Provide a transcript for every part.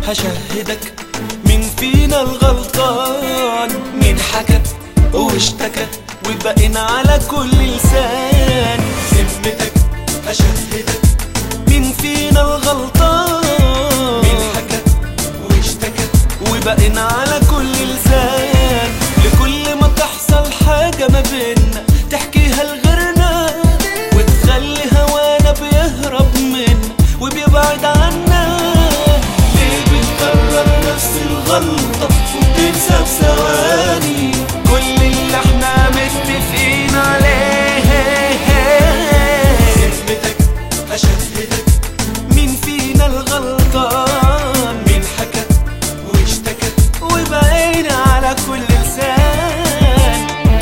هشهدك مين فينا الغلطان مين حكى واشتكى وبقينا على كل لسان ذمتك هشهدك مين فينا الغلطان مين حكى واشتكى وبقينا على كل لسان لكل ما تحصل حاجة ما بينا تحكيها لغيرنا وتخلي هوانا بيهرب منا وبيبعد عنا ليه بنكرر نفس الغلطة وبننسى بثواني كل اللي احنا متفقين عليه ذمتك هشهدك مين فينا الغلطان مين حكى واشتكى وبقينا على كل لسان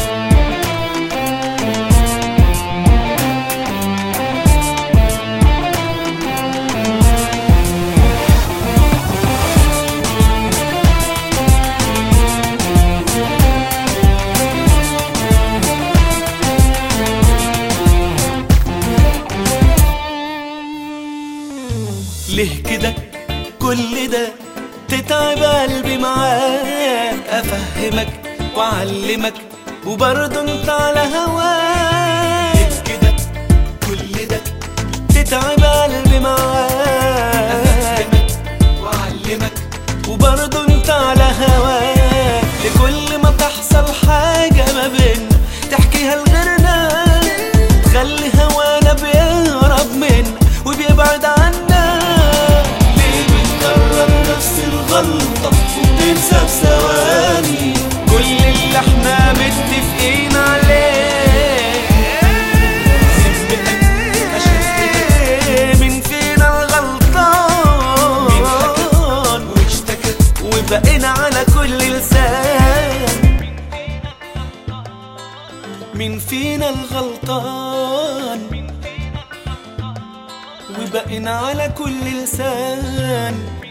ليه كده كل ده تتعب قلبي معاك افهمك واعلمك وبرضه انت على هواك ليه كده كل ده تتعب قلبي معاك افهمك واعلمك وبرضه انت على هواك لكل ما تحصل حاجة ما بينا تحكيها لغيرنا تخلي هوانا بيهرب منا وبيبعد عنا ليه بنكرر نفس الغلطة وبننسى بثواني كل اللي احنا متفقين عليه ذمتك هشهدك مين فينا الغلطان مين حكى واشتكى وبقينا على كل لسان مين فينا الغلطان وبقينا على كل لسان